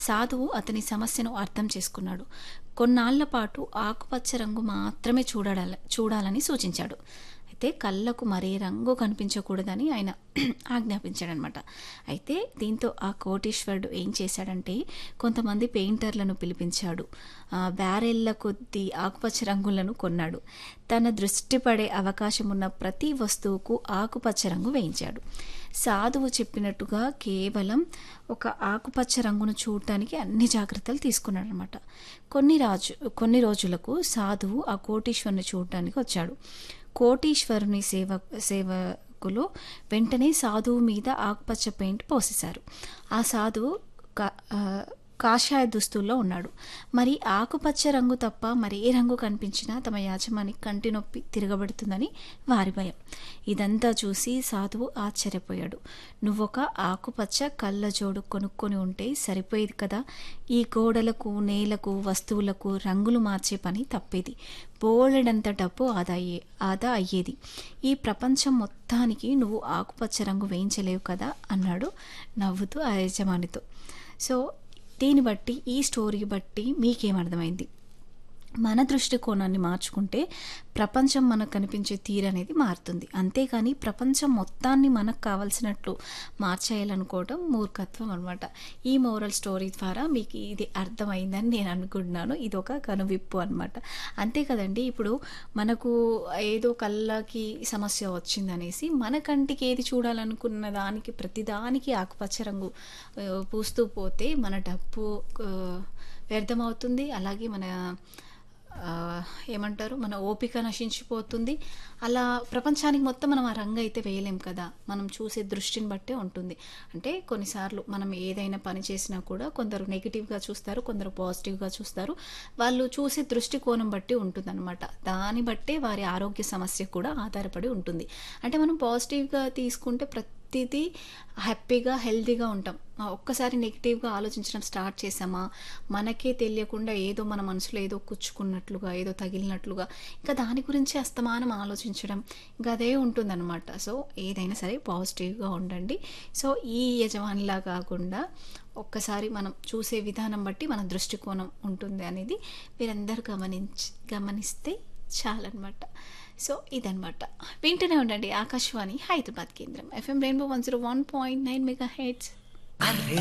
సాధువు అతని సమస్యను అర్థం చేసుకున్నాడు కొన్నాళ్ల పాటు ఆకుపచ్చ రంగు మాత్రమే చూడాల చూడాలని సూచించాడు అయితే కళ్ళకు మరే రంగు కనిపించకూడదని ఆయన ఆజ్ఞాపించాడనమాట అయితే దీంతో ఆ కోటీశ్వరుడు ఏం చేశాడంటే కొంతమంది పెయింటర్లను పిలిపించాడు ఆ, బ్యారెళ్ల కొద్దీ ఆకుపచ్చ రంగులను కొన్నాడు తన దృష్టి పడే అవకాశం ఉన్న ప్రతి వస్తువుకు ఆకుపచ్చ రంగు వేయించాడు సాధువు చెప్పినట్టుగా కేవలం ఒక ఆకుపచ్చ రంగును చూడటానికి అన్ని జాగ్రత్తలు తీసుకున్నాడు అనమాట కొన్ని రాజు కొన్ని రోజులకు సాధువు ఆ కోటీశ్వరుని చూడటానికి వచ్చాడు కోటీశ్వరుని సేవ సేవకులు వెంటనే సాధువు మీద ఆకుపచ్చ పెయింట్ పోసేశారు ఆ సాధువు కా- ఆ, కాషాయ దుస్తుల్లో ఉన్నాడు మరి ఆకుపచ్చ రంగు తప్ప మరి ఏ రంగు కనిపించినా తమ యాజమాని కంటి నొప్పి తిరగబడుతుందని వారి భయం ఇదంతా చూసి సాధువు ఆశ్చర్యపోయాడు నువ్వొక ఆకుపచ్చ కళ్ళజోడు కొనుక్కొని ఉంటే సరిపోయేది కదా ఈ గోడలకు నేలకు వస్తువులకు రంగులు మార్చే పని తప్పేది బోలెడంత డబ్బు ఆదా అయ్యే ఆదా అయ్యేది ఈ ప్రపంచం మొత్తానికి నువ్వు ఆకుపచ్చ రంగు వేయించలేవు కదా అన్నాడు నవ్వుతూ ఆ యజమానితో సో దీన్ని బట్టి ఈ స్టోరీ బట్టి మీకేమర్థమైంది మన దృష్టికోణాన్ని మార్చుకుంటే ప్రపంచం మనకు కనిపించే తీరు అనేది మారుతుంది అంతేకాని ప్రపంచం మొత్తాన్ని మనకు కావలసినట్లు మార్చేయాలనుకోవడం మూర్ఖత్వం అనమాట ఈ మోరల్ స్టోరీ ద్వారా మీకు ఇది అర్థమైందని నేను అనుకుంటున్నాను ఇది ఒక కనువిప్పు అనమాట అంతే కదండి ఇప్పుడు మనకు ఏదో కళ్ళకి సమస్య వచ్చిందనేసి మన కంటికి ఏది చూడాలనుకున్న దానికి ప్రతిదానికి ఆకుపచ్చ రంగు ఆ, పూస్తూ పోతే మన డబ్బు ఆ, వ్యర్థమవుతుంది అలాగే మన ఆ, ఏమంటారు మన ఓపిక నశించిపోతుంది అలా ప్రపంచానికి మొత్తం మనం ఆ రంగు అయితే వేయలేం కదా మనం చూసే దృష్టిని బట్టే ఉంటుంది అంటే కొన్నిసార్లు మనం ఏదైనా పని చేసినా కూడా కొందరు నెగిటివ్గా చూస్తారు కొందరు పాజిటివ్గా చూస్తారు వాళ్ళు చూసే దృష్టికోణం బట్టి ఉంటుందన్నమాట దాన్ని బట్టే వారి ఆరోగ్య సమస్య కూడా ఆధారపడి ఉంటుంది అంటే మనం పాజిటివ్గా తీసుకుంటే ప్రతిదీ హ్యాపీగా హెల్తీగా ఉంటాం ఆ, ఒక్కసారి నెగిటివ్గా ఆలోచించడం స్టార్ట్ చేసామా మనకే తెలియకుండా ఏదో మన మనసులో ఏదో కుచ్చుకున్నట్లుగా ఏదో తగిలినట్లుగా ఇంకా దాని గురించి అస్తమానం ఆలోచించడం ఇంకా అదే ఉంటుందన్నమాట సో ఏదైనా సరే పాజిటివ్గా ఉండండి సో ఈ యజమానిలా కాకుండా ఒక్కసారి మనం చూసే విధానం బట్టి మన దృష్టికోణం ఉంటుంది అనేది మీరందరూ గమనించి గమనిస్తే చాలన్నమాట సో ఇదనమాట వింటూనే ఉండండి ఆకాశవాణి హైదరాబాద్ కేంద్రం FM rainbow one zero one point nine mega heads